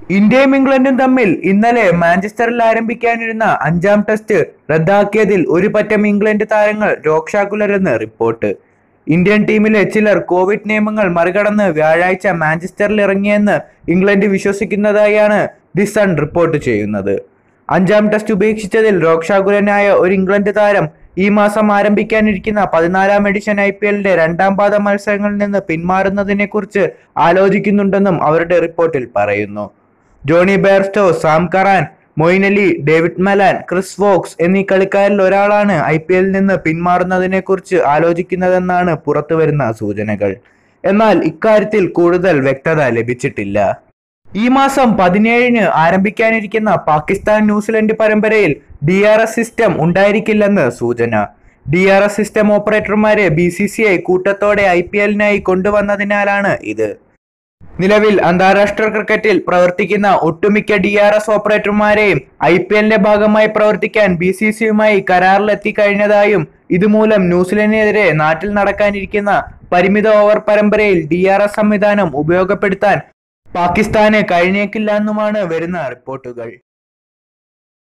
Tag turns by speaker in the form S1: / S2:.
S1: ഇന്ത്യയും ഇംഗ്ലണ്ടും തമ്മിൽ ഇന്നലെ മാഞ്ചസ്റ്ററിൽ ആരംഭിക്കാനിരുന്ന അഞ്ചാം ടെസ്റ്റ് റദ്ദാക്കിയതിൽ ഒരു പറ്റം ഇംഗ്ലണ്ട് താരങ്ങൾ രോക്ഷാകുലരെന്ന് റിപ്പോർട്ട് ഇന്ത്യൻ ടീമിലെ ചിലർ കോവിഡ് നിയമങ്ങൾ മറികടന്ന് വ്യാഴാഴ്ച മാഞ്ചസ്റ്ററിൽ ഇറങ്ങിയെന്ന് ഇംഗ്ലണ്ട് വിശ്വസിക്കുന്നതായാണ് ദി സൺ റിപ്പോർട്ട് ചെയ്യുന്നത് അഞ്ചാം ടെസ്റ്റ് ഉപേക്ഷിച്ചതിൽ രോക്ഷാകുലനായ ഒരു ഇംഗ്ലണ്ട് താരം ഈ മാസം ആരംഭിക്കാനിരിക്കുന്ന പതിനാലാം എഡിഷൻ ഐ പി എല്ലിന്റെ രണ്ടാം പാദ മത്സരങ്ങളിൽ നിന്ന് പിന്മാറുന്നതിനെക്കുറിച്ച് ആലോചിക്കുന്നുണ്ടെന്നും അവരുടെ റിപ്പോർട്ടിൽ പറയുന്നു Johnny Bairstow Sam Curran Moeen Ali David Malan Chris Woakes എന്നീ കളിക്കാരിൽ ഒരാളാണ് ഐ പി എല്ലിൽ നിന്ന് പിന്മാറുന്നതിനെക്കുറിച്ച് ആലോചിക്കുന്നതെന്നാണ് പുറത്തുവരുന്ന സൂചനകൾ എന്നാൽ ഇക്കാര്യത്തിൽ കൂടുതൽ വ്യക്തത ലഭിച്ചിട്ടില്ല ഈ മാസം പതിനേഴിന് ആരംഭിക്കാനിരിക്കുന്ന പാകിസ്ഥാൻ ന്യൂസിലൻഡ് പരമ്പരയിൽ ഡി ആർ എസ് സിസ്റ്റം ഉണ്ടായിരിക്കില്ലെന്ന് സൂചന ഡി ആർ എസ് സിസ്റ്റം ഓപ്പറേറ്റർമാരെ ബി സി സി ഐ കൂട്ടത്തോടെ ഐ പി എല്ലിനായി കൊണ്ടുവന്നതിനാലാണ് ഇത് നിലവിൽ അന്താരാഷ്ട്ര ക്രിക്കറ്റിൽ പ്രവർത്തിക്കുന്ന ഒട്ടുമിക്ക ഡി ആർ എസ് ഓപ്പറേറ്റർമാരെയും ഐ പി എല്ലിന്റെ ഭാഗമായി പ്രവർത്തിക്കാൻ ബി സി സിയുമായി കരാറിലെത്തിക്കഴിഞ്ഞതായും ഇതുമൂലം ന്യൂസിലൻഡിനെതിരെ നാട്ടിൽ നടക്കാനിരിക്കുന്ന പരിമിത ഓവർ പരമ്പരയിൽ ഡി ആർ എസ് സംവിധാനം ഉപയോഗപ്പെടുത്താൻ പാകിസ്ഥാന് കഴിഞ്ഞേക്കില്ല എന്നുമാണ് വരുന്ന റിപ്പോർട്ടുകൾ